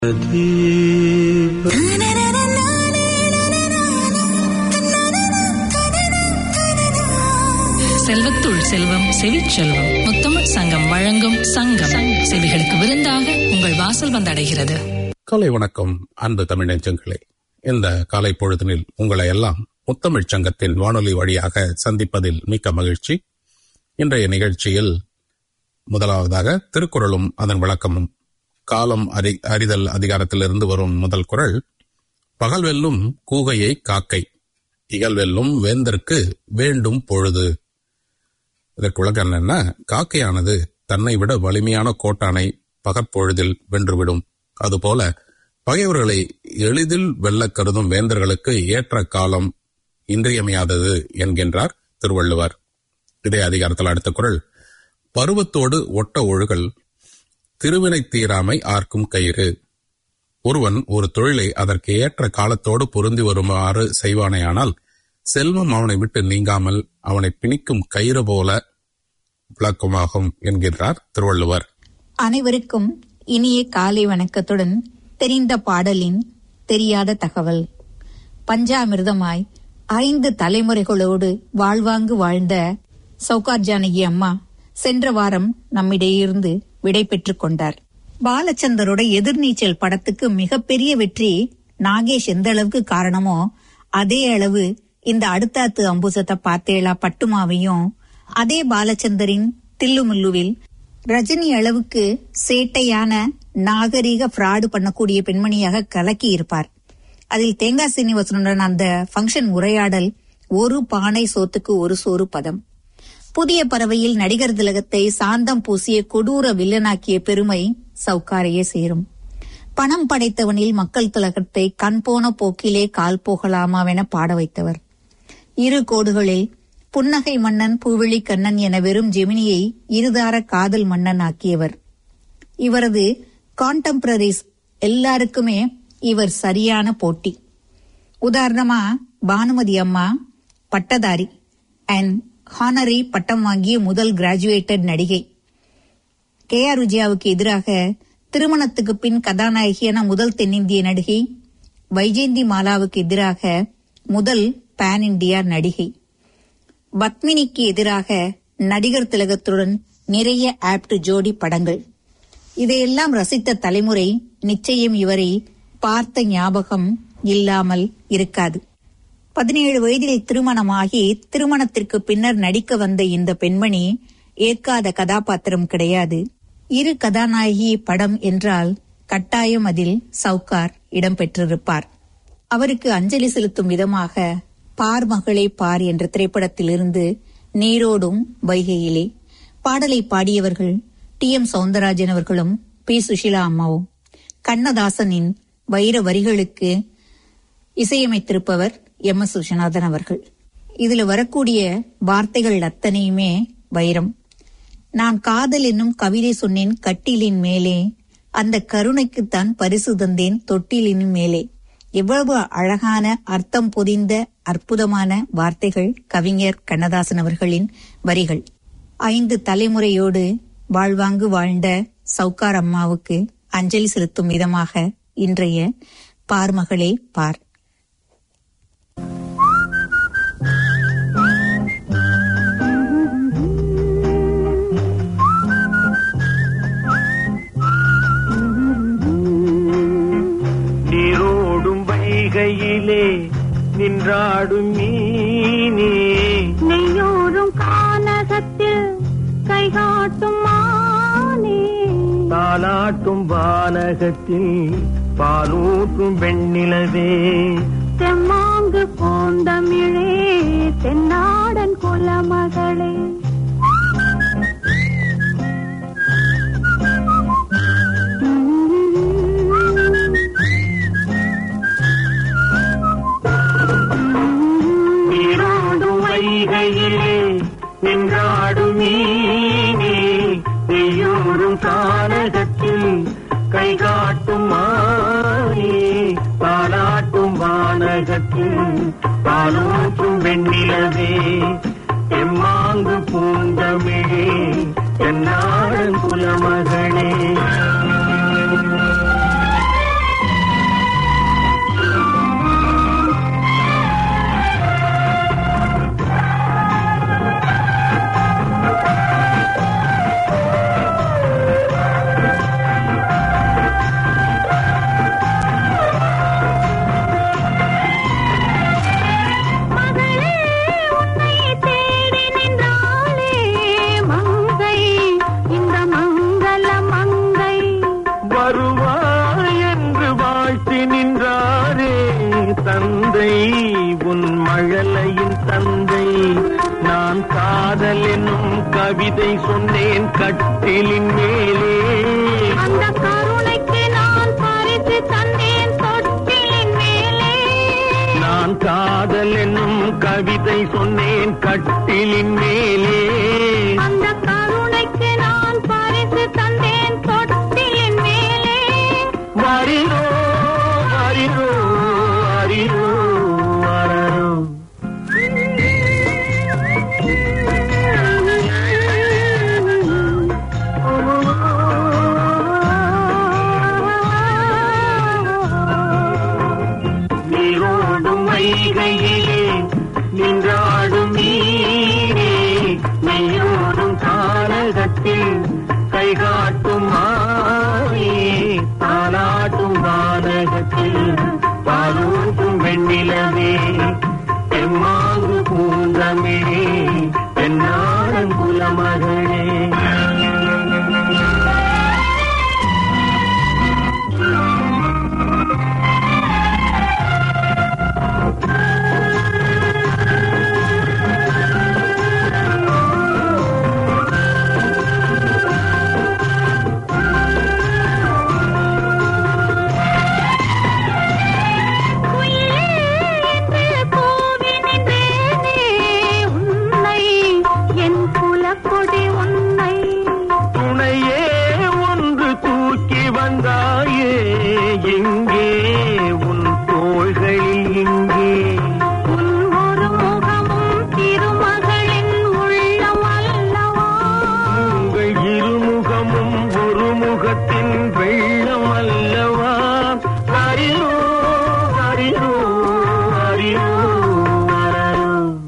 செல்வத்துள் செல்வம் செவிச்செல்வம் முத்தமிழ் சங்கம் வழங்கும் சங்கம் செவிகளுக்கு விருந்தாக உங்கள் வாசல் வந்தடைகிறது காலை வணக்கம் அன்பு தமிழ் நெஞ்சங்களே இந்த காலை பொழுதினில் உங்களை எல்லாம் முத்தமிழ்ச் சங்கத்தின் வானொலி வழியாக சந்திப்பதில் மிக்க மகிழ்ச்சி இன்றைய நிகழ்ச்சியில் முதலாவதாக திருக்குறளும் அதன் விளக்கமும் காலம் அறி அறிதல் அதிகாரத்திலிருந்து வரும் முதல் குறள் பகல் வெல்லும் கூகையை காக்கை இகல் வெல்லும் வேந்தற்கு வேண்டும் பொழுது இதற்கு விளக்கம் என்னன்னா காக்கையானது தன்னை விட வலிமையான கோட்டானை பகற்பொழுதில் வென்றுவிடும் அதுபோல பகைவர்களை எளிதில் வெல்லக் கருதும் வேந்தர்களுக்கு ஏற்ற காலம் இன்றியமையாதது என்கின்றார் திருவள்ளுவர் இதே அதிகாரத்தில் அடுத்த குரல் பருவத்தோடு ஒட்ட ஒழுகல் திருவினை தீராமை ஆர்க்கும் கயிறு ஒருவன் ஒரு தொழிலை அதற்கு ஏற்ற காலத்தோடு பொருந்தி வருமாறு செய்வானேயானால் செல்வம் அவனை விட்டு நீங்காமல் அவனை பிணிக்கும் கயிறு போல விளக்கமாகும் என்கிறார் திருவள்ளுவர் அனைவருக்கும் இனிய காலை வணக்கத்துடன் தெரிந்த பாடலின் தெரியாத தகவல் பஞ்சாமிர்தமாய் ஐந்து தலைமுறைகளோடு வாழ்வாங்கு வாழ்ந்த சௌகார் ஜானகி அம்மா சென்ற வாரம் நம்மிடையிருந்து விடை பெற்றுக் கொண்டார் பாலச்சந்தரோட எதிர்நீச்சல் படத்துக்கு மிகப்பெரிய வெற்றி நாகேஷ் எந்த அளவுக்கு காரணமோ அதே அளவு இந்த அடுத்தாத்து அம்புசத்தை பார்த்தேளா பட்டுமாவையும் அதே பாலச்சந்தரின் தில்லுமுல்லுவில் ரஜினி அளவுக்கு சேட்டையான நாகரீக ஃப்ராடு பண்ணக்கூடிய பெண்மணியாக கலக்கி இருப்பார் அதில் தேங்காய் சீனிவாசனுடன் அந்த ஃபங்க்ஷன் உரையாடல் ஒரு பானை சோத்துக்கு ஒரு சோறு பதம் புதிய பறவையில் நடிகர் திலகத்தை சாந்தம் பூசிய கொடூர வில்லனாக்கிய பெருமை சவுக்காரையே சேரும் பணம் படைத்தவனில் மக்கள் திலகத்தை கண் போன போக்கிலே கால் போகலாமாவென பாட வைத்தவர் இரு கோடுகளில் புன்னகை மன்னன் பூவிழி கண்ணன் என வெறும் ஜெமினியை இருதார காதல் மன்னன் ஆக்கியவர் இவரது கான்டெம்பரரிஸ் எல்லாருக்குமே இவர் சரியான போட்டி உதாரணமா பானுமதி அம்மா பட்டதாரி அண்ட் ஹானரி பட்டம் வாங்கிய முதல் கிராஜுவேட்டட் நடிகை கே ஆர் விஜயாவுக்கு எதிராக திருமணத்துக்கு பின் கதாநாயகியான முதல் தென்னிந்திய நடிகை வைஜெயந்தி மாலாவுக்கு எதிராக முதல் பேன் இண்டியா நடிகை பத்மினிக்கு எதிராக நடிகர் திலகத்துடன் நிறைய ஆப்ட் ஜோடி படங்கள் இதையெல்லாம் ரசித்த தலைமுறை நிச்சயம் இவரை பார்த்த ஞாபகம் இல்லாமல் இருக்காது பதினேழு வயதில் திருமணமாகி திருமணத்திற்கு பின்னர் நடிக்க வந்த இந்த பெண்மணி ஏற்காத கதாபாத்திரம் கிடையாது இரு கதாநாயகி படம் என்றால் கட்டாயம் அதில் சவுக்கார் இடம்பெற்றிருப்பார் அவருக்கு அஞ்சலி செலுத்தும் விதமாக பார் மகளே பார் என்ற திரைப்படத்திலிருந்து நீரோடும் வைகையிலே பாடலை பாடியவர்கள் டி எம் சவுந்தரராஜன் அவர்களும் பி சுஷிலா அம்மாவும் கண்ணதாசனின் வைர வரிகளுக்கு இசையமைத்திருப்பவர் எம் எஸ் விஸ்வநாதன் அவர்கள் இதுல வரக்கூடிய வார்த்தைகள் அத்தனையுமே வைரம் நான் காதல் என்னும் கவிதை சொன்னேன் கட்டிலின் மேலே அந்த கருணைக்குத்தான் பரிசு தந்தேன் தொட்டிலின் மேலே எவ்வளவு அழகான அர்த்தம் பொதிந்த அற்புதமான வார்த்தைகள் கவிஞர் கண்ணதாசன் அவர்களின் வரிகள் ஐந்து தலைமுறையோடு வாழ்வாங்கு வாழ்ந்த சவுக்கார் அம்மாவுக்கு அஞ்சலி செலுத்தும் விதமாக இன்றைய பார்மகளே பார் நீரோடும் வைகையிலே நின்றாடும் மீனே நெய்யோரும் கானகத்தில் கைகாட்டும் மானே தாலாட்டும் வானகத்தில் பாலூட்டும் வெண்ணிலவே தெம்மாங்கு பூந்தமிழே தென்னாடன் குலமகளே நீரோடும் வைகையிலே நின்றாடும் மீனே நெய்யோரும் கானகத்தில் கை காட்டும் மானே பாலாட்டும் வானகத்தில் பாலூட்டும் வெண்ணிலவே எம்மாங்கு பூந்தமிழே என்னாடன் குலமகளே கவிதை சொன்னேன் கட்டிலின் மேலே அந்த கருணைக்கு நான் பரிசு தந்தேன் தொட்டிலின் மேலே நான் காதல் என்னும் கவிதை சொன்னேன் கட்டிலின் மேலே அந்த கருணைக்கு நான் பரிசு தந்தேன் தொட்டிலின் மேலே வரிரோ வரிரோ அரிரோ வரரோ நீரோடும் வைகையிலே நின்றாடும் நீரே மெய்யோடும் காலகத்தில் கைகாட்டும் மாயே தாலாட்டும் வானகத்தில் பாலூட்டும் வெண்ணிலவே எம்மாங்கு பூந்தமிழே என்னாடன் குலமகளே குயிலே என்று கூவி நின்றேனே உன்னை என் குலக்கொடி உன்னை துணையே ஒன்று தூக்கி வந்தாயே எங்கே உன் தோள்களில் இங்கே உன் ஒரு முகமும் திருமகளின் உள்ளம் அல்லவா உங்கள் இருமுகமும் ஒரு முகத்தின் வெள்ளம் அல்லவா அறியோ அறியோ அறியோ அரரோ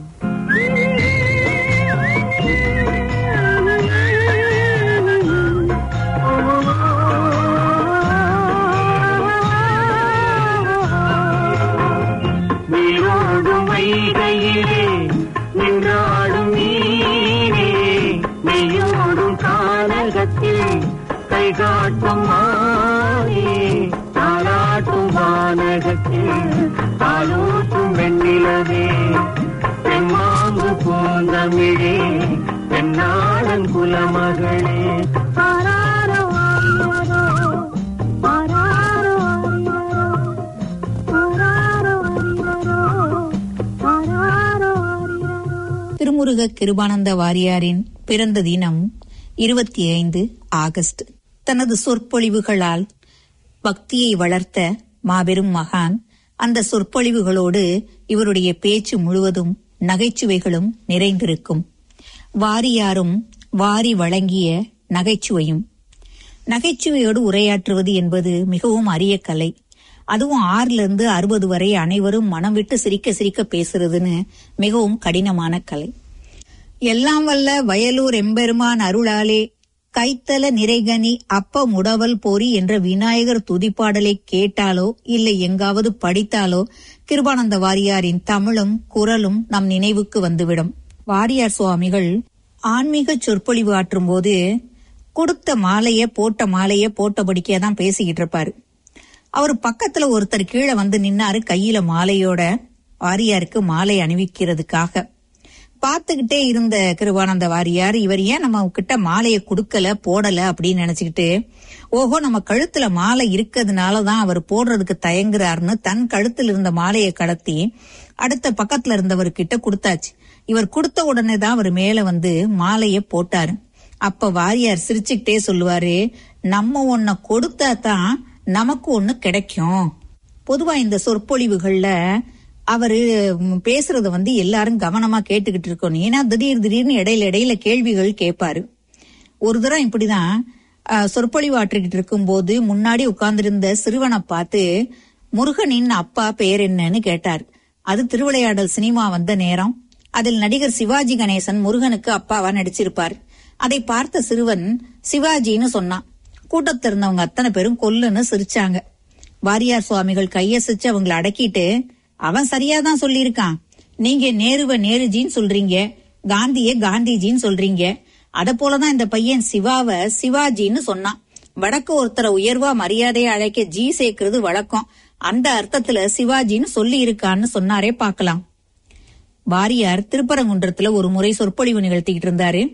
நீரோடும் வைகையிலே நின்றாடும் நீரே மெய்யோடும் கானகத்தில் கைகாட்டும் மானே தாளாட்டும் வானகத்தில் தாளூட்டும் வெண்ணிலவே தெம்மாங்கு பூந்தமிழே தென்னாடன் குலமகளே ஆராரோ ஆரிரரோ, ஆராரோ ஆரிரரோ, ஆராரோ ஆரிரரோ, ஆராரோ ஆரிரரோ. திருமுருக கிருபானந்த வாரியாரின் பிறந்த தினம் இருபத்தி ஐந்து ஆகஸ்ட் தனது சொற்பொழிவுகளால் பக்தியை வளர்த்த மாபெரும் மகான் அந்த சொற்பொழிவுகளோடு இவருடைய பேச்சு முழுவதும் நகைச்சுவைகளும் நிறைந்திருக்கும் வாரியாரும் வாரி வழங்கிய நகைச்சுவையும் நகைச்சுவையோடு உரையாற்றுவது என்பது மிகவும் அரிய கலை அதுவும் ஆறுல இருந்து அறுபது வரை அனைவரும் மனம் விட்டு சிரிக்க சிரிக்க பேசுறதுன்னு மிகவும் கடினமான கலை எல்லாம் வல்ல வயலூர் எம்பெருமான் அருளாலே கைத்தல நிறைகனி அப்ப முடவல் போரி என்ற விநாயகர் துதிப்பாடலை கேட்டாலோ இல்லை எங்காவது படித்தாலோ கிருபானந்த வாரியாரின் தமிழும் குரலும் நம் நினைவுக்கு வந்துவிடும் வாரியார் சுவாமிகள் ஆன்மீக சொற்பொழிவு ஆற்றும் போது கொடுத்த மாலைய போட்ட மாலைய போட்டபடிக்கே தான் பேசிக்கிட்டு இருப்பாரு அவர் பக்கத்துல ஒருத்தர் கீழே வந்து நின்னாரு கையில மாலையோட வாரியாருக்கு மாலை அணிவிக்கிறதுக்காக பார்த்துக்கிட்டே இருந்த கிருபானந்த வாரியார் இவர் ஏன் நம்ம கிட்ட மாலையை கொடுக்கல போடல அப்படின்னு நினைச்சுக்கிட்டு ஓஹோ நம்ம கழுத்துல மாலை இருக்கிறதுனாலதான் அவர் போடுறதுக்கு தயங்குறாருன்னு தன் கழுத்துல இருந்த மாலையை கடத்தி அடுத்த பக்கத்துல இருந்தவர்கிட்ட கொடுத்தாச்சு இவர் கொடுத்த உடனே தான் அவர் மேல வந்து மாலைய போட்டாரு அப்ப வாரியார் சிரிச்சுக்கிட்டே சொல்லுவாரு நம்ம ஒன்ன கொடுத்தா தான் நமக்கு ஒண்ணு கிடைக்கும் பொதுவா இந்த சொற்பொழிவுகள்ல அவரு ம், பேசுறத வந்து எல்லாரும் கவனமா கேட்டுக்கிட்டு இருக்கணும் ஏன்னா திடீர் திடீர்னு இடையில இடையில கேள்விகள் கேட்பாரு ஒரு தரம் இப்படிதான் அஹ், சொற்பொழிவாற்றிக்கிட்டு இருக்கும்போது முன்னாடி உட்கார்ந்திருந்த சிறுவனை பார்த்து முருகனின் அப்பா பெயர் என்னன்னு கேட்டார் அது திருவிளையாடல் சினிமா வந்த நேரம் அதில் நடிகர் சிவாஜி கணேசன் முருகனுக்கு அப்பாவா நடிச்சிருப்பார் அதை பார்த்த சிறுவன் சிவாஜின்னு சொன்னான் கூட்டத்தில் இருந்தவங்க அத்தனை பேரும் கொல்லுன்னு சிரிச்சாங்க வாரியார் சுவாமிகள் கையசிச்சு அவங்கள அடக்கிட்டு அவன் சரியாதான் சொல்லியிருக்கான் நீங்க நேருவ நேருஜின்னு சொல்றீங்க காந்திய காந்திஜின்னு சொல்றீங்க அத போலதான் இந்த பையன் சிவாவ சிவாஜின்னு சொன்னான் வடக்கு ஒருத்தரை உயர்வா மரியாதையை அழைக்க ஜி சேர்க்கிறது வழக்கம் அந்த அர்த்தத்துல சிவாஜின்னு சொல்லி இருக்கான்னு சொன்னாரே பார்க்கலாம் வாரியார் திருப்பரங்குன்றத்துல ஒரு முறை சொற்பொழிவு நிகழ்த்திக்கிட்டு இருந்தாரு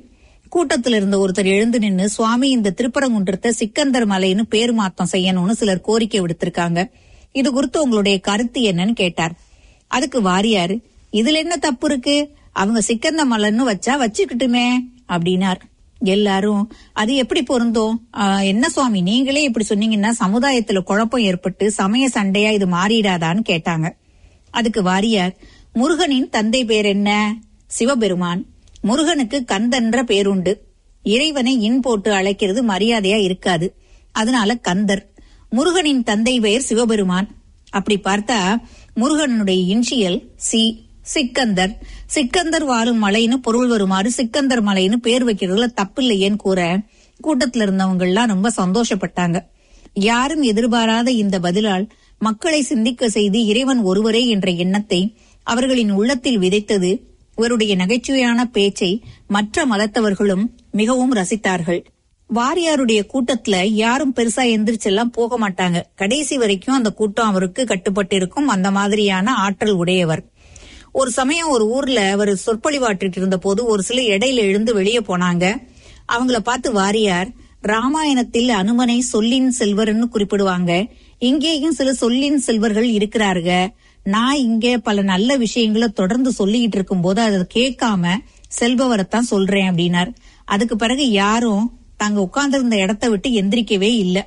கூட்டத்தில் இருந்த ஒருத்தர் எழுந்து நின்னு சுவாமி இந்த திருப்பரங்குன்றத்தை சிக்கந்தர் மலைன்னு பேர் மாத்தம் செய்யணும்னு சிலர் கோரிக்கை விடுத்திருக்காங்க இது குறித்து உங்களுடைய கருத்து என்னன்னு கேட்டார் அதுக்கு வாரியார் இதுல என்ன தப்பு இருக்கு அவங்க சிக்கந்த மலைன்னு வச்சா வச்சுக்கிட்டுமே அப்படின்னார் எல்லாரும் அது எப்படி பொருந்தும் ஆஹ், என்ன சுவாமி நீங்களே இப்படி சொன்னீங்கன்னா சமுதாயத்துல குழப்பம் ஏற்பட்டு சமய சண்டையா இது மாறிடாதான்னு கேட்டாங்க அதுக்கு வாரியார் முருகனின் தந்தை பேர் என்ன சிவபெருமான் முருகனுக்கு கந்தன்ற பேருண்டு இறைவனை இன் போட்டு அழைக்கிறது மரியாதையா இருக்காது அதனால கந்தர் முருகனின் தந்தை பெயர் சிவபெருமான் அப்படி பார்த்தா முருகனுடைய இன்ஷியல் சி சிக்கந்தர் சிக்கந்தர் வாழும் மலைன்னு பொருள் வருமாறு சிக்கந்தர் மலைன்னு பேர் வைக்கிறதுல தப்பில்லையேன்னு கூற கூட்டத்துல இருந்தவங்க எல்லாம் ரொம்ப சந்தோஷப்பட்டாங்க யாரும் எதிர்பாராத இந்த பதிலால் மக்களை சிந்திக்க செய்து இறைவன் ஒருவரே என்ற எண்ணத்தை அவர்களின் உள்ளத்தில் விதைத்தது இவருடைய நகைச்சுவையான பேச்சை மற்ற மதத்தவர்களும் மிகவும் ரசித்தார்கள் வாரியாருடைய கூட்டத்துல யாரும் பெருசா எந்திரிச்செல்லாம் போக மாட்டாங்க கடைசி வரைக்கும் அந்த கூட்டம் அவருக்கு கட்டுப்பட்டு இருக்கும் அந்த மாதிரியான ஆற்றல் உடையவர் ஒரு சமயம் ஒரு ஊர்ல அவர் சொற்பொழிவாற்றிட்டு இருந்த போது ஒரு சிலர் இடையில எழுந்து வெளியே போனாங்க அவங்கள பார்த்து வாரியார் ராமாயணத்தில் அனுமனை சொல்லின் செல்வர்னு குறிப்பிடுவாங்க இங்கேயும் சில சொல்லின் செல்வர்கள் இருக்கிறாருங்க நான் இங்க பல நல்ல விஷயங்களை தொடர்ந்து சொல்லிக்கிட்டு இருக்கும் போது அதை கேட்காம செல்பவரைத்தான் சொல்றேன் அப்படின்னார் அதுக்கு பிறகு யாரும் தாங்க உட்கார்ந்திருந்த இடத்த விட்டு எந்திரிக்கவே இல்லை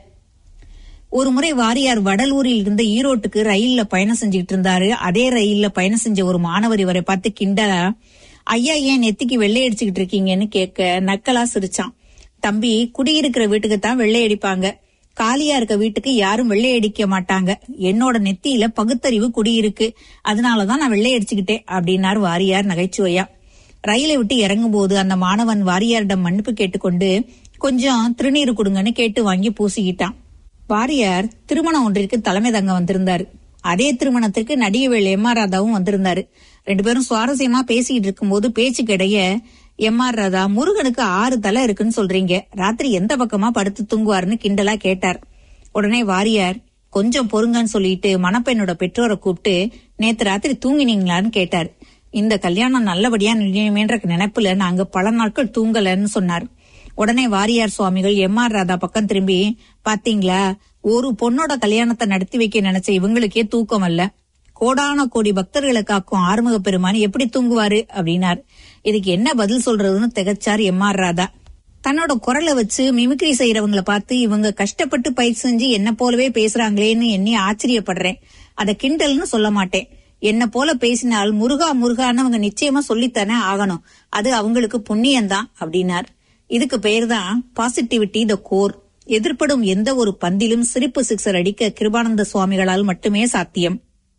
ஒரு முறை வாரியார் வடலூரில் இருந்த ஈரோட்டுக்கு ரயில்ல பயணம் செஞ்சுட்டு இருந்தாரு அதே ரயில்ல பயணம் செஞ்ச ஒரு மாணவர் இவரை பார்த்து கிண்டலா ஐயா ஏன் நெத்திக்கு வெள்ளை அடிச்சுக்கிட்டு இருக்கீங்கன்னு கேட்க நக்கலா சிரிச்சான் தம்பி குடியிருக்கிற வீட்டுக்கு தான் வெள்ளை அடிப்பாங்க காலியா இருக்க வீட்டுக்கு யாரும் வெள்ளை அடிக்க மாட்டாங்க என்னோட நெத்தியில பகுத்தறிவு குடியிருக்கு அதனாலதான் நான் வெள்ளை அடிச்சுக்கிட்டேன் அப்படின்னார் வாரியார் நகைச்சுவையா ரயிலை விட்டு இறங்கும் போது அந்த மாணவன் வாரியாரிடம் மன்னிப்பு கேட்டுக்கொண்டு கொஞ்சம் திருநீர் கொடுங்கன்னு கேட்டு வாங்கி பூசிக்கிட்டான் வாரியார் திருமணம் ஒன்றிற்கு தலைமை தங்க வந்திருந்தாரு அதே திருமணத்திற்கு நடிகவேல் எம் ஆர் ராதாவும் வந்திருந்தாரு ரெண்டு பேரும் சுவாரஸ்யமா பேசிக்கிட்டு இருக்கும்போது பேச்சுக்கிடைய எம் ஆர் ராதா முருகனுக்கு ஆறு தலை இருக்குன்னு சொல்றீங்க ராத்திரி எந்த பக்கமா படுத்து தூங்குவாருன்னு கிண்டலா கேட்டார் உடனே வாரியார் கொஞ்சம் பொறுங்கன்னு சொல்லிட்டு மணப்பெண்ணோட பெற்றோரை கூப்பிட்டு நேத்து ராத்திரி தூங்கினீங்களான்னு கேட்டார் இந்த கல்யாணம் நல்லபடியா நினைமேன்ற நினைப்புல நாங்க பல நாட்கள் தூங்கலன்னு சொன்னார் உடனே வாரியார் சுவாமிகள் எம் ஆர் ராதா பக்கம் திரும்பி பாத்தீங்களா ஒரு பொண்ணோட கல்யாணத்தை நடத்தி வைக்க நினைச்ச இவங்களுக்கே தூக்கம் அல்ல கோடான கோடி பக்தர்களை காக்கும் ஆறுமுக பெருமான் எப்படி தூங்குவாரு அப்படின்னார் இதுக்கு என்ன பதில் சொல்றதுன்னு திகச்சார் எம் ஆர் ராதா தன்னோட குரலை வச்சு மிமிக்ரி செய்யறவங்கள பார்த்து இவங்க கஷ்டப்பட்டு பயிற்சி செஞ்சு என்ன போலவே பேசுறாங்களேன்னு எண்ணி ஆச்சரியப்படுறேன் அத கிண்டல்னு சொல்ல மாட்டேன் என்ன போல பேசினால் முருகா முருகான்னு அவங்க நிச்சயமா சொல்லித்தானே ஆகணும் அது அவங்களுக்கு புண்ணியம்தான் அப்படின்னார் இதுக்கு பெயர் தான் பாசிட்டிவிட்டி த கோர் எதிர்ப்படும் எந்த ஒரு பந்திலும் சிரிப்பு சிக்ஸர் அடிக்க கிருபானந்த சுவாமிகளால் மட்டுமே சாத்தியம்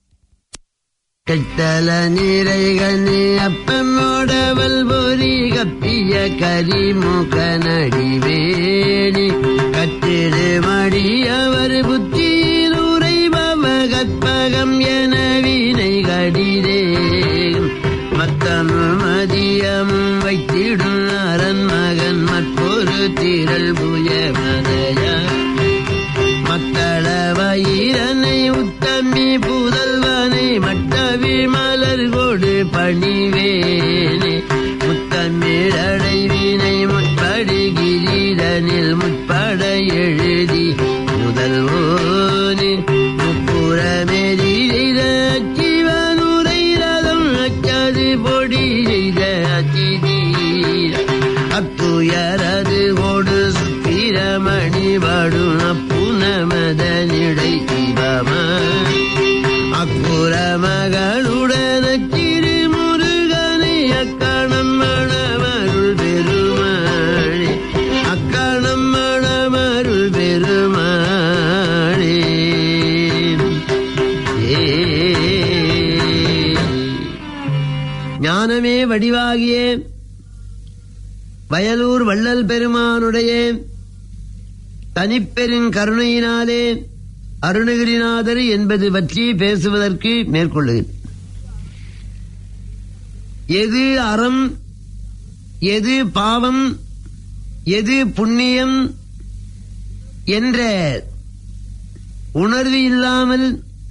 கட்டல நீரைகனே அப்பமோடவல் பொறி கப்பிய கரிமுக நடிவேணி கட்டிடு மடியவர் புத்தியில் உரைபவ கற்பகம் என வினை கடிதேகம் மத்தமும் மதியமும் வைத்திடும் அரண் மகன் மற்றொரு திரள் புயமனையா மத்தள வயிரனை உத்தமி புதல்வனை மட்டவி மலர் கொடு பணிவேனே முத்தமிழடை வினை முற்படி கிரீடனில் முற்பட எழுதி முதல்வோனே முப்புறமெறி செய்த அச்சிவனுரை ரதம் அச்சது பொடி செய்த அச்சிதீர அத்துயரது கொடு சுப்பிரமணி வடும் அப்புனமதனிடை சிவம அக்குற மகளுடன் திரு முருகனை அக்கணம் மணமருள் பெருமாளே அக்கணம் மணமருள் பெருமாளே ஏ ஞானமே வடிவாகிய வயலூர் வள்ளல் பெருமானுடைய தனிப்பெருங் கருணையினாலே அருணகிரிநாதர் என்பது பற்றி பேசுவதற்கு மேற்கொள்ளுகிறேன் எது அறம் எது பாவம் எது புண்ணியம் என்ற உணர்வு இல்லாமல்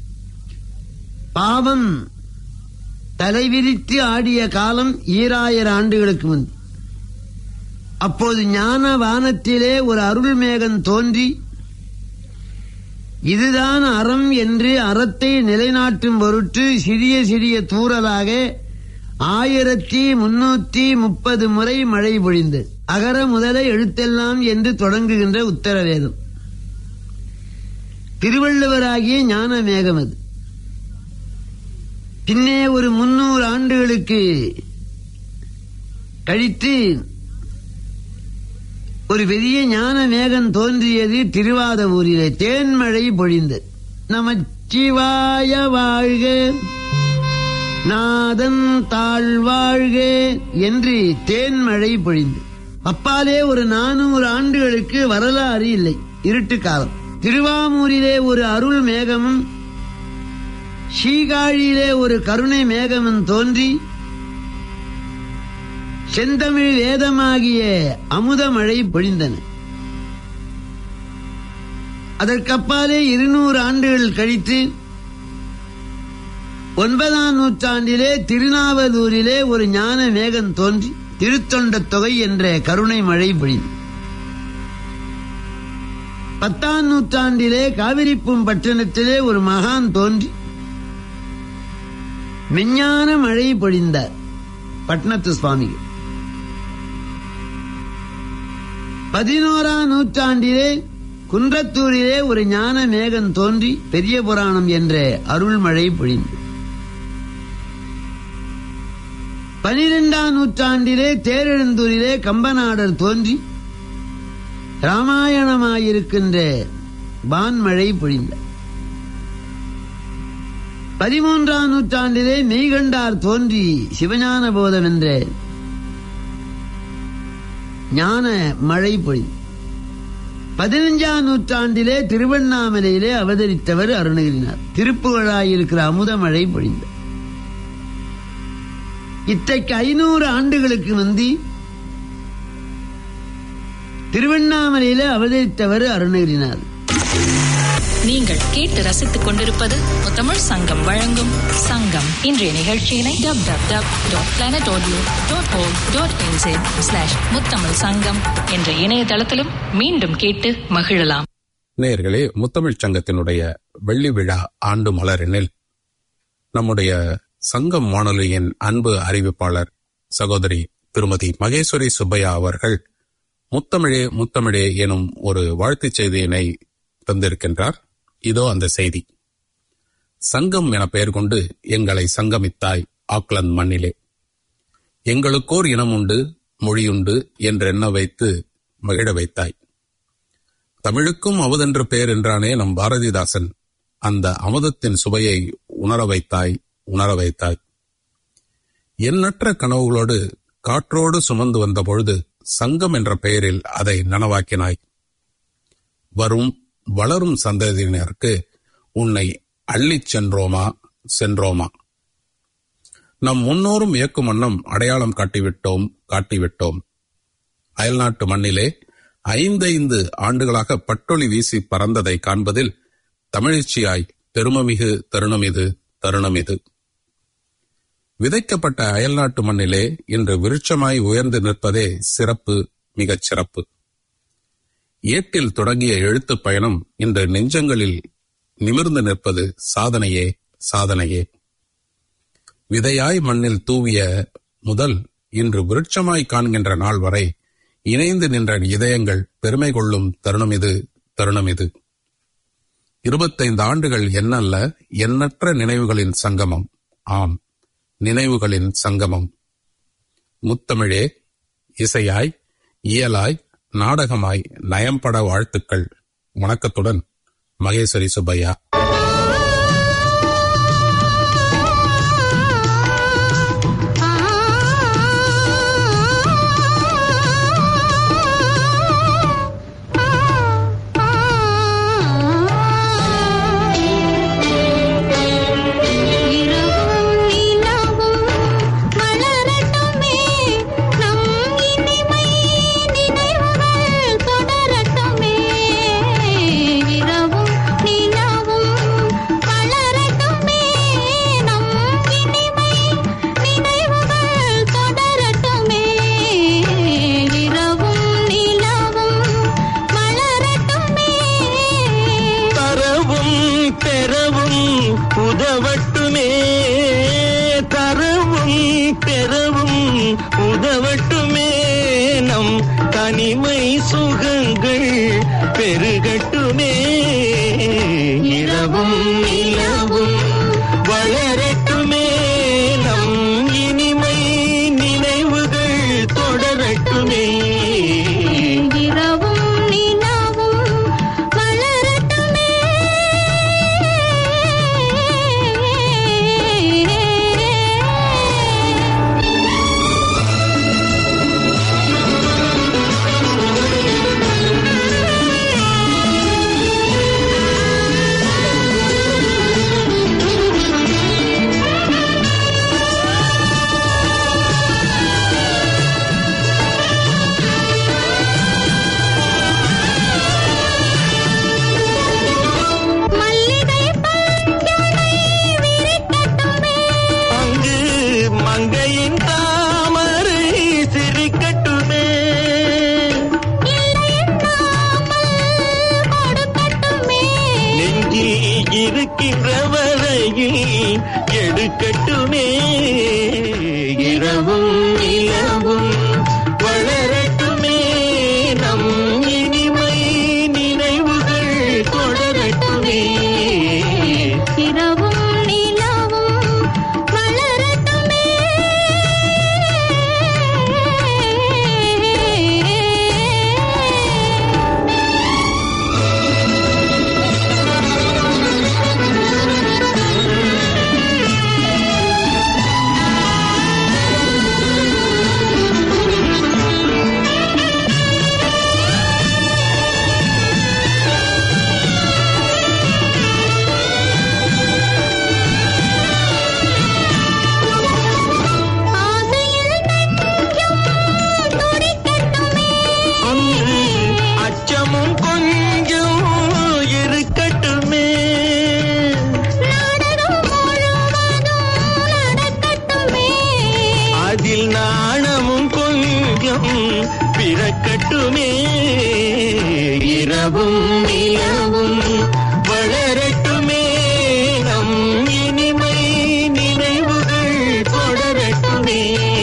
பாவம் தலைவிரித்து ஆடிய காலம் ஈராயிரம் ஆண்டுகளுக்கு முன் அப்போது ஞான வானத்திலே ஒரு அருள் மேகம் தோன்றி இதுதான் அறம் என்று அறத்தை நிலைநாட்டும் பொருட்டு சிறிய சிறிய தூறலாக ஆயிரத்தி முன்னூத்தி முப்பது முறை மழை பொழிந்தது அகர முதல எழுத்தெல்லாம் என்று தொடங்குகின்ற உத்தரவேதம் திருவள்ளுவராகிய ஞான மேகம் அது பின்னே ஒரு முன்னூறு ஆண்டுகளுக்கு கழித்து ஒரு பெரிய ஞான மேகம் தோன்றியது திருவாத ஊரிலே தேன்மழை பொழிந்தது நமச்சிவாய வாழ்க நாதன் தாழ்வாழ்க என்று தேன்மழை பொழிந்தது அப்பாலே ஒரு நானூறு ஆண்டுகளுக்கு வரலாறு இல்லை இருட்டு காலம் திருவாமூரிலே ஒரு அருள் மேகமும் சீகாழியிலே ஒரு கருணை மேகமும் தோன்றி செந்தமிழ் வேதமாகிய அமுதமழை பொழிந்தன அதற்கப்பாலே இருநூறு ஆண்டுகள் கழித்து ஒன்பதாம் நூற்றாண்டிலே திருநாவலூரிலே ஒரு ஞான மேகம் தோன்றி திருத்தொண்ட தொகை என்ற கருணை மழை பொழிந்தது பத்தாம் நூற்றாண்டிலே காவிரிப்பும் பட்டணத்திலே ஒரு மகான் தோன்றி மெஞ்ஞான மழை பொழிந்தார் பட்னத்து சுவாமிகள் பதினோராம் நூற்றாண்டிலே குன்றத்தூரிலே ஒரு ஞான மேகம் தோன்றி பெரிய புராணம் என்ற அருள்மழை பொழிந்தது பனிரெண்டாம் நூற்றாண்டிலே தேரெழுந்தூரிலே கம்பநாடர் தோன்றி ராமாயணமாயிருக்கின்ற வான்மழை பொழிந்தார் பதிமூன்றாம் நூற்றாண்டிலே மெய்கண்டார் தோன்றி சிவஞான போதம் என்ற ஞான மழை பொழிந்தது பதினஞ்சாம் நூற்றாண்டிலே திருவண்ணாமலையிலே அவதரித்தவர் அருணகிரினார் திருப்புகழாயிருக்கிற அமுத மழை பொழிந்தார் இத்தைக்கு ஐநூறு ஆண்டுகளுக்கு முந்தி திருவண்ணாமலையிலே அவதரித்தவர் அருணகிரினார் நீங்கள் கேட்டு ரசித்துக் கொண்டிருப்பது முத்தமிழ் சங்கம் வழங்கும் சங்கம் இன்றைய நிகழ்ச்சியினை W W W dot planet audio dot O dot என்சேன் ஸ்லாஷ் முத்தமிழ் சங்கம் என்ற இணையதளத்திலும் மீண்டும் கேட்டு மகிழலாம் நேயர்களே முத்தமிழ்ச் சங்கத்தினுடைய வெள்ளி விழா ஆண்டு மலரினில் நம்முடைய சங்கம் வானொலியின் அன்பு அறிவிப்பாளர் சகோதரி திருமதி மகேஸ்வரி சுப்பையா அவர்கள் முத்தமிழே முத்தமிழே எனும் ஒரு வாழ்த்துச் செய்தியினை தந்திருக்கின்றார் இதோ அந்த செய்தி சங்கம் என பெயர் கொண்டு எங்களை சங்கமித்தாய் ஆக்லந்து மண்ணிலே எங்களுக்கோர் இனம் உண்டு மொழியுண்டு என்றெண்ண வைத்து மகிழ வைத்தாய் தமிழுக்கும் அமுதென்று பெயர் என்றானே நம் பாரதிதாசன் அந்த அமுதத்தின் சுவையை உணர வைத்தாய் உணர வைத்தாய் எண்ணற்ற கனவுகளோடு காற்றோடு சுமந்து வந்த பொழுது சங்கம் என்ற பெயரில் அதை நனவாக்கினாய் வரும் வளரும் சந்ததியினருக்கு உன்னை அள்ளிச் சென்றோமா சென்றோமா நம் முன்னோரும் இயக்கும் வண்ணம் அடையாளம் காட்டிவிட்டோம் காட்டிவிட்டோம் அயல்நாட்டு மண்ணிலே ஐந்தைந்து ஆண்டுகளாக பட்டொளி வீசி பறந்ததை காண்பதில் தமிழச்சியாய் பெருமமிகு தருணம் இது தருணம் இது விதைக்கப்பட்ட அயல்நாட்டு மண்ணிலே இன்று விருட்சமாய் உயர்ந்து நிற்பதே சிறப்பு மிகச் சிறப்பு ஏட்டில் தொடங்கிய எழுத்துப் பயணம் இன்று நெஞ்சங்களில் நிமிர்ந்து நிற்பது சாதனையே சாதனையே விதையாய் மண்ணில் தூவிய முதல் இன்று விருட்சமாய் காண்கின்ற நாள் வரை இணைந்து நின்ற இதயங்கள் பெருமை கொள்ளும் தருணம் இது தருணம் இது இருபத்தைந்து ஆண்டுகள் என்னல்ல எண்ணற்ற நினைவுகளின் சங்கமம் ஆம் நினைவுகளின் சங்கமம் முத்தமிழே இசையாய் இயலாய் நாடகமாய் நயம்பட வாழ்த்துக்கள் வணக்கத்துடன் மகேஸ்வரி சுப்பையா இரவும் நிலவும் மலரட்டுமே நம் இனிமை நினைவுகள் தொடரட்டுமே இரவும் நிலவும் தனிமை சுகங்கள் பெருகட்டுமே இரவும் நிலவும் வளரட்டுமே நம் இனிமை நினைவுகள் தொடரட்டுமே இரவும் நிலவும் வளரட்டுமே மல்லிகை பஞ்சனை விரிக்கட்டுமே அங்கு மங்கையின் தாமரை சிரிக்கட்டுமே கொடுக்கட்டுமே நெஞ்சில் இருக்கின்ற வரையில் எடுக்கட்டுமே இரவும் நிலவும் வளரட்டுமே நம் இனிமை நினைவுகள் தொடரட்டுமே இரவும் நிலவும் வளரட்டுமே ஆசையில் நெஞ்சம் துடிக்கட்டுமே அன்று அச்சமும் கொஞ்சம் இருக்கட்டுமே நாடகம் முழுவதும் நடக்கட்டுமே அதில் நாணமும் கொஞ்சம் பிறக்கட்டுமே இரவும் நிலவும் வளரட்டுமே நம் இனிமை நினைவுகள் தொடரட்டுமே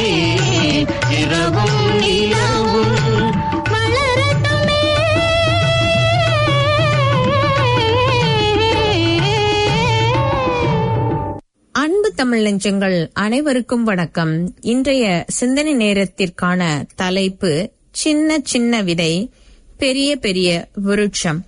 இரவும் நிலவும் வளரட்டுமே அன்பு தமிழ் நெஞ்சங்கள் அனைவருக்கும் வணக்கம் இன்றைய சிந்தனை நேரத்திற்கான தலைப்பு சின்ன சின்ன விதை பெரிய பெரிய விருட்சம்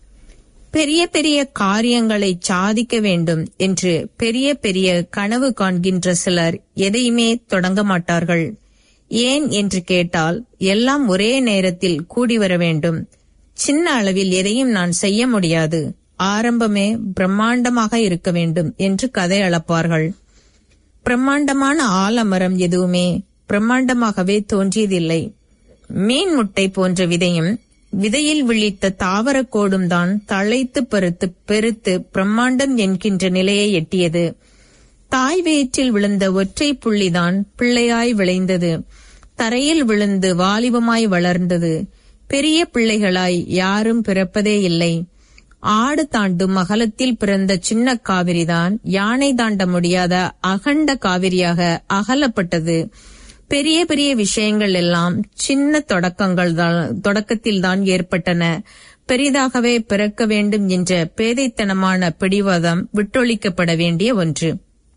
பெரிய பெரிய காரியங்களை சாதிக்க வேண்டும் என்று பெரிய பெரிய கனவு காண்கின்ற சிலர் எதையுமே தொடங்க மாட்டார்கள் ஏன் என்று கேட்டால் எல்லாம் ஒரே நேரத்தில் கூடி வர வேண்டும் சின்ன அளவில் எதையும் நான் செய்ய முடியாது ஆரம்பமே பிரம்மாண்டமாக இருக்க வேண்டும் என்று கதை அளப்பார்கள் பிரம்மாண்டமான ஆலமரம் எதுவுமே பிரம்மாண்டமாகவே தோன்றியதில்லை மீன் முட்டை போன்ற விதையும் விதையில் விழித்த தாவரக்கோடும் தான் தழைத்து பருத்து பெருத்து பிரம்மாண்டம் என்கின்ற நிலையை எட்டியது தாய் வயிற்றில் விழுந்த ஒற்றை புள்ளிதான் பிள்ளையாய் விளைந்தது தரையில் விழுந்து வாலிபமாய் வளர்ந்தது பெரிய பிள்ளைகளாய் யாரும் பிறப்பதே இல்லை ஆடு தாண்டும் அகலத்தில் பிறந்த சின்ன காவிரிதான் யானை தாண்ட முடியாத அகண்ட காவிரியாக அகலப்பட்டது பெரிய பெரிய விஷயங்கள் எல்லாம் சின்ன தொடக்கங்கள் தான் தொடக்கத்தில் தான் ஏற்பட்டன பெரிதாகவே பிறக்க வேண்டும் என்ற பேதைத்தனமான பிடிவாதம் விட்டொழிக்கப்பட வேண்டிய ஒன்று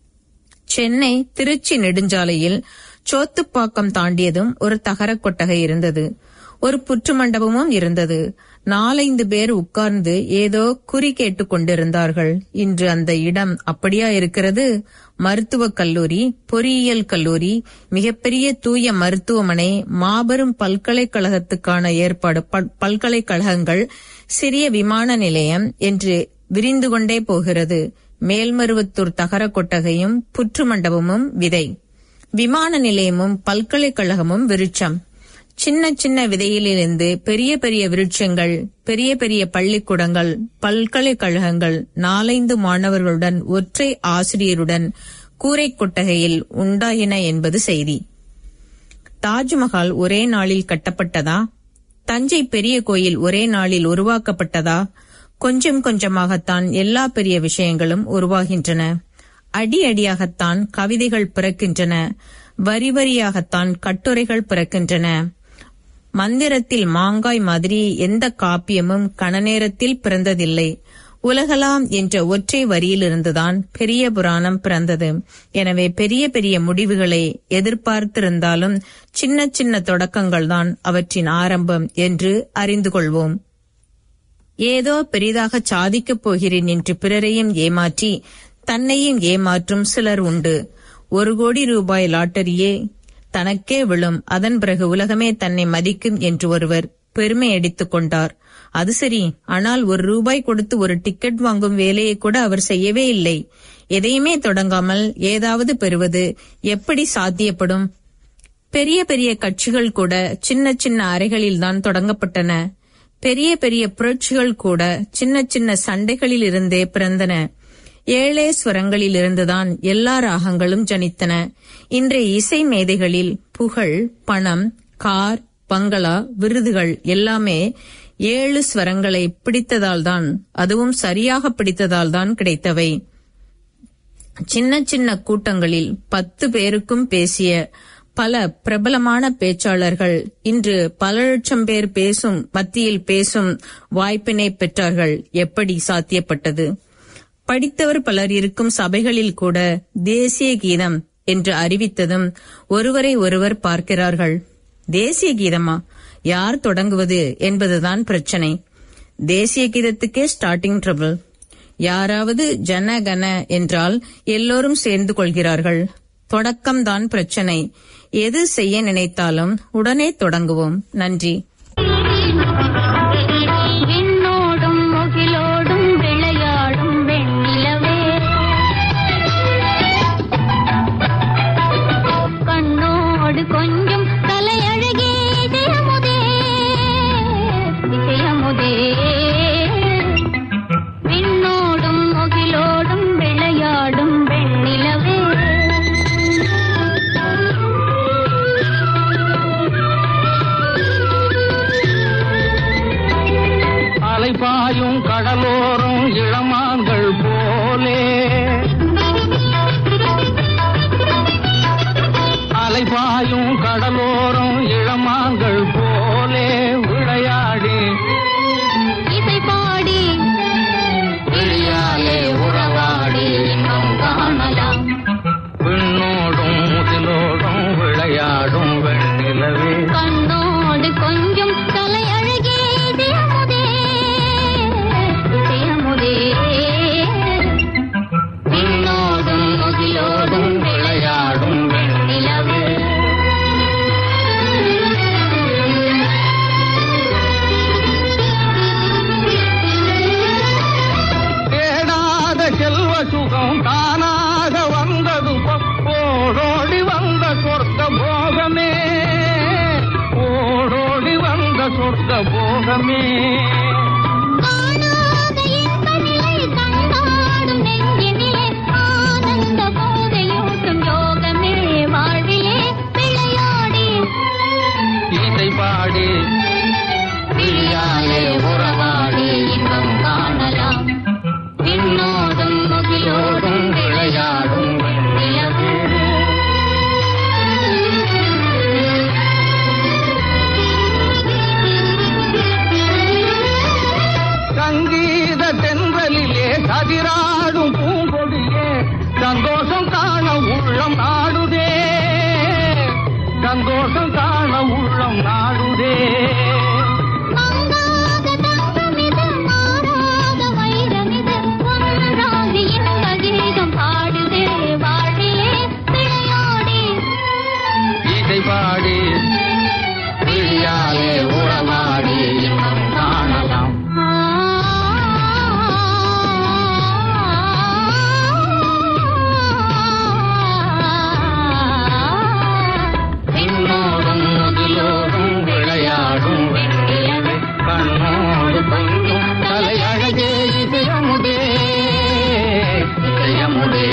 சென்னை திருச்சி நெடுஞ்சாலையில் சோத்துப்பாக்கம் தாண்டியதும் ஒரு தகரக் கொட்டகை இருந்தது ஒரு புற்று மண்டபமும் இருந்தது நாலைந்து பேர் உட்கார்ந்து ஏதோ குறி கேட்டுக் கொண்டிருந்தார்கள் இன்று அந்த இடம் அப்படியா இருக்கிறது மருத்துவக் கல்லூரி பொறியியல் கல்லூரி மிகப்பெரிய தூய மருத்துவமனை மாபெரும் பல்கலைக்கழகத்துக்கான ஏற்பாடு பல்- பல்கலைக்கழகங்கள் சிறிய விமான நிலையம் என்று விரிந்து கொண்டே போகிறது மேல்மருவத்தூர் தகரக் கொட்டகையும் புற்று மண்டபமும் விதை விமான நிலையமும் பல்கலைக்கழகமும் விருட்சம் சின்ன சின்ன விதையிலிருந்து பெரிய பெரிய விருட்சங்கள் பெரிய பெரிய பள்ளிக்கூடங்கள் பல்கலைக்கழகங்கள் நாலைந்து மாணவர்களுடன் ஒற்றை ஆசிரியருடன் கூரை கொட்டகையில் உண்டாயின என்பது செய்தி தாஜ்மஹால் ஒரே நாளில் கட்டப்பட்டதா தஞ்சை பெரிய கோயில் ஒரே நாளில் உருவாக்கப்பட்டதா கொஞ்சம் கொஞ்சமாகத்தான் எல்லா பெரிய விஷயங்களும் உருவாகின்றன அடி அடியாகத்தான் கவிதைகள் பிறக்கின்றன வரி வரியாகத்தான் கட்டுரைகள் பிறக்கின்றன மந்திரத்தில் மாங்காய் மாதிரி எந்த காப்பியமும் கணநேரத்தில் பிறந்ததில்லை உலகலாம் என்ற ஒற்றை வரியிலிருந்துதான் பெரிய புராணம் பிறந்தது எனவே பெரிய பெரிய முடிவுகளை எதிர்பார்த்திருந்தாலும் சின்ன சின்ன தொடக்கங்கள்தான் அவற்றின் ஆரம்பம் என்று அறிந்து கொள்வோம் ஏதோ பெரிதாக சாதிக்கப் போகிறேன் என்று பிறரையும் ஏமாற்றி தன்னையும் ஏமாற்றும் சிலர் உண்டு ஒரு கோடி ரூபாய் லாட்டரியே தனக்கே விழும் அதன் பிறகு உலகமே தன்னை மதிக்கும் என்று ஒருவர் பெருமை அடித்துக் கொண்டார் அது சரி ஆனால் ஒரு ரூபாய் கொடுத்து ஒரு டிக்கெட் வாங்கும் வேலையை கூட அவர் செய்யவே இல்லை எதையுமே தொடங்காமல் ஏதாவது பெறுவது எப்படி சாத்தியப்படும் பெரிய பெரிய கட்சிகள் கூட சின்ன சின்ன அறைகளில்தான் தொடங்கப்பட்டன பெரிய பெரிய புரட்சிகள் கூட சின்ன சின்ன சண்டைகளில் இருந்தே பிறந்தன ஏழே ஸ்வரங்களில் இருந்துதான் எல்லா ராகங்களும் ஜனித்தன இன்றைய இசை மேதைகளில் புகழ் பணம் கார் பங்களா விருதுகள் எல்லாமே ஏழு ஸ்வரங்களை பிடித்ததால்தான் அதுவும் சரியாக பிடித்ததால்தான் கிடைத்தவை சின்ன சின்ன கூட்டங்களில் பத்து பேருக்கும் பேசிய பல பிரபலமான பேச்சாளர்கள் இன்று பல லட்சம் பேர் பேசும் மத்தியில் பேசும் வாய்ப்பினை பெற்றார்கள் எப்படி சாத்தியப்பட்டது படித்தவர் பலர் இருக்கும் சபைகளில் கூட தேசிய கீதம் என்று அறிவித்ததும் ஒருவரை ஒருவர் பார்க்கிறார்கள் தேசிய கீதமா யார் தொடங்குவது என்பதுதான் பிரச்சனை தேசிய கீதத்துக்கே ஸ்டார்டிங் ட்ரபிள் யாராவது ஜன கன என்றால் எல்லோரும் சேர்ந்து கொள்கிறார்கள் தொடக்கம்தான் பிரச்சனை எது செய்ய நினைத்தாலும் உடனே தொடங்குவோம் நன்றி விண்ணோடும் முகிலோடும் விளையாடும் வெண்ணிலவே கண்ணோடு கொஞ்சம் தலையழகே ஜெயமுதே ஜெயமுதே விண்ணோடும் முகிலோடும் விளையாடும் வெண்ணிலவே அலைபாயும் கடலோரம் இளமான்கள் போலே அலைபாயும் கடலோரம் இளமான்கள் போலே விளையாடி இசை பாடி விழியாலே உறவாடி இன்னும் காணலாம் விண்ணோடும் முதிலோடும் விளையாடும் வெண்ணிலவே கண்ணோடு கொஞ்சம் தலையழகே ஜெயமுதே ஜெயமுதே விண்ணோடும் முதிலோடும் விளையாடும் வெண்ணிலவே தேடாத செல்வ சுகம் தானாக வந்தது போ- ஓடோடி வந்த சொர்க்க போகமே ஓடோடி வந்த சொர்க்க போகமே காணாத இன்ப நிலை கண்டாடும் நெஞ்சினிலே ஆனந்த போதையூட்டும் யோகமே வாழ்விலே விளையாடி இசை பாடி விழியாலே உறவாடி இன்னும் காணலாம் விண்ணோடும் முகிலோடும் விளையாடும் வெண்ணிலவே சங்கீத தென்றலிலே கதிராடும் பூங்கொடியே சந்தோஷம் காண உள்ளம் நாடுதே சந்தோஷம் காண உள்ளம் நாடுதே மங்காத தங்கமிது மாறாத வைரமிது ஒன்றாகி இன்ப கீதம் பாடுதே வாழ்விலே விளையாடி இசை பாடி விழியாலே உறவாடி இன்னும் காணலாம் விண்ணோடும் முகிலோடும் விளையாடும் வெண்ணிலவே கண்ணோடு கொஞ்சம் தலையழகே இதயமுதே இதயமுதே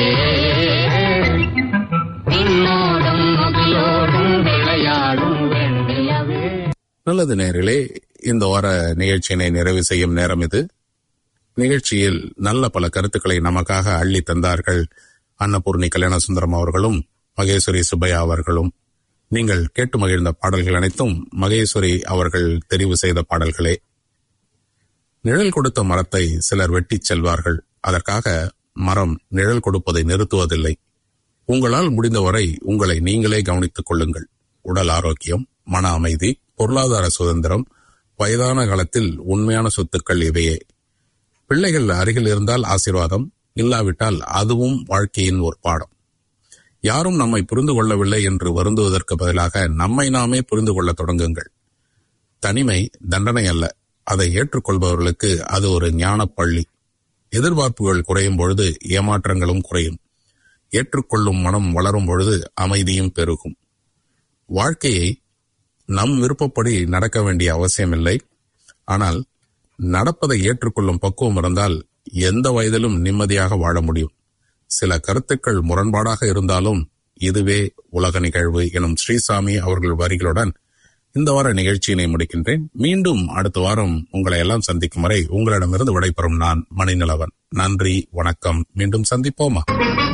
விண்ணோடும் முகிலோடும் விளையாடும் வெண்ணிலவே நல்லது நேர்களே இந்த வார நிகழ்ச்சியினை நிறைவு செய்யும் நேரம் இது நிகழ்ச்சியில் நல்ல பல கருத்துக்களை நமக்காக அள்ளி தந்தார்கள் அன்னபூர்ணி கல்யாணசுந்தரம் அவர்களும் மகேஸ்வரி சுப்பையா அவர்களும் நீங்கள் கேட்டு மகிழ்ந்த பாடல்கள் அனைத்தும் மகேஸ்வரி அவர்கள் தெரிவு செய்த பாடல்களே நிழல் கொடுத்த மரத்தை சிலர் வெட்டிச் செல்வார்கள் அதற்காக மரம் நிழல் கொடுப்பதை நிறுத்துவதில்லை உங்களால் முடிந்தவரை உங்களை நீங்களே கவனித்துக் கொள்ளுங்கள் உடல் ஆரோக்கியம் மன அமைதி பொருளாதார சுதந்திரம் வயதான காலத்தில் உண்மையான சொத்துக்கள் இவையே பிள்ளைகள் அருகில் இருந்தால் ஆசீர்வாதம் இல்லாவிட்டால் அதுவும் வாழ்க்கையின் ஒரு பாடம் யாரும் நம்மை புரிந்து கொள்ளவில்லை என்று வருந்துவதற்கு பதிலாக நம்மை நாமே புரிந்து கொள்ள தொடங்குங்கள் தனிமை தண்டனை அல்ல அதை ஏற்றுக்கொள்பவர்களுக்கு அது ஒரு ஞானப் பள்ளி எதிர்பார்ப்புகள் குறையும் பொழுது ஏமாற்றங்களும் குறையும் ஏற்றுக்கொள்ளும் மனம் வளரும் பொழுது அமைதியும் பெருகும் வாழ்க்கையை நம் விருப்பப்படி நடக்க வேண்டிய அவசியமில்லை ஆனால் நடப்பதை ஏற்றுக்கொள்ளும் பக்குவம் இருந்தால் எந்த வயதிலும் நிம்மதியாக வாழ முடியும் சில கருத்துக்கள் முரண்பாடாக இருந்தாலும் இதுவே உலக நிகழ்வு எனும் ஸ்ரீசாமி அவர்கள் வரிகளுடன் இந்த வார நிகழ்ச்சியினை முடிக்கின்றேன் மீண்டும் அடுத்த வாரம் உங்களை எல்லாம் சந்திக்கும் வரை உங்களிடமிருந்து விடைபெறும் நான் மணிநிலவன் நன்றி வணக்கம் மீண்டும் சந்திப்போமா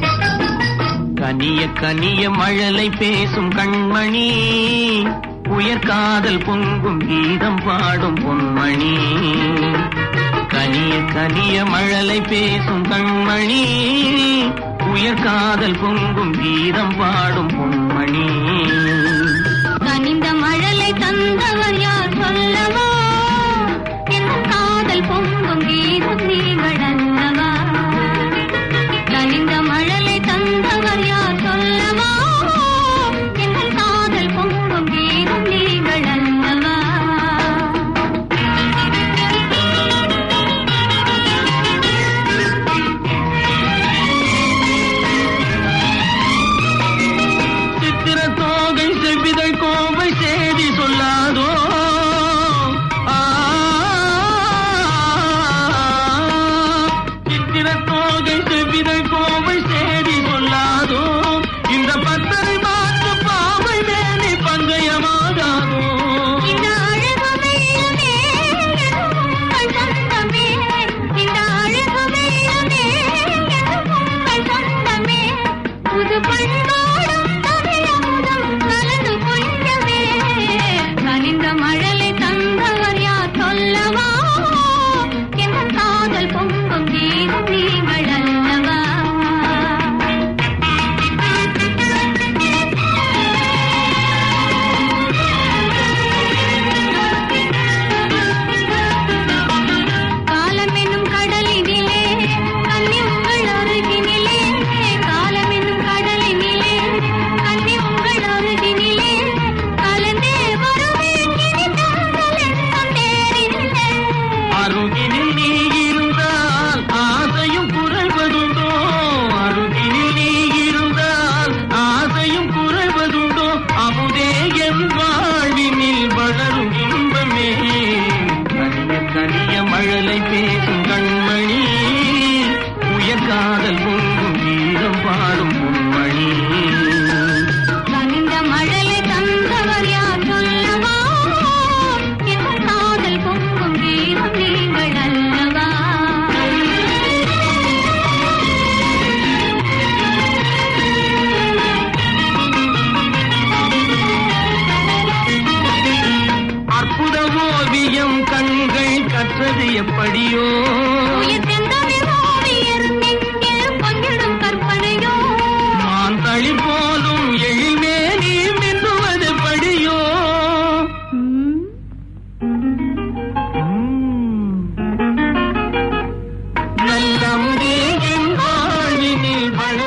கனிய கனிய மழலை பேசும் கண்மணி உயர்காதல் பொங்கும் கீதம் பாடும் பொன்மணி கனிய கனிய மழலை பேசும் கண்மணி உயர்காதல் பொங்கும் கீதம் பாடும் பொன்மணி கனிந்த மழலை தந்தவர் யார் சொல்லவா என் காதல் பொங்கும் கீதம் நீங்கள் அல்லவா கனிந்த மழலை தந்தவர் யார் சொல்லவா என் காதல் பொங்கும் கீதம் நீங்கள் அல்லவா சித்திர தோகை செவ்விதை கோவை செய்தி சொல்லாதோ ஆ, சித்திர தோகை செவ்விதை கோவை செய்தி சொல்லாதோ இந்த பத்தரை மாற்று பாவை மேனி பந்தயமாகாதோ இந்த அழகு வெள்ளமே எதுவும் உங்கள் சொந்தமே இந்த அழகு வெள்ளமே எதுவும் உங்கள் சொந்தமே புது பண்பாடும் தமிழமுதம் கலந்து கொஞ்சமே கனிந்த மழலை தந்தவர் யார் சொல்லவா என் காதல் பொங்கும் கீதம் நீங்கள் அல்லவா காலம் என்னும் கடலினிலே கன்னி உங்கள் அருகினிலே காலம் என்னும் கடலினிலே கன்னி உங்கள் அருகினிலே கலந்தே வருவேன் இனி தங்கள் எண்ணம் தேரினிலே அருகினில் நீ இருந்தால் ஆசையும் குறைவதுண்டோ அருகினில் நீ இருந்தால் ஆசையும் குறைவதுண்டோ அமுதே என் வாழ்வினில் வளரும் இன்பமே கனிய கனிய மழலை பேசும் கண்மணி உயர்காதல் பொங்கும் வீரம் பாடும் பொன்மணி கனிந்த மழலை தந்தவர் யார் சொல்லவா என் காதல் பொங்கும் கீதம் நீங்கள் அல்லவா அற்புத ஓவியம் கண்கள் கற்றது எப்படியோ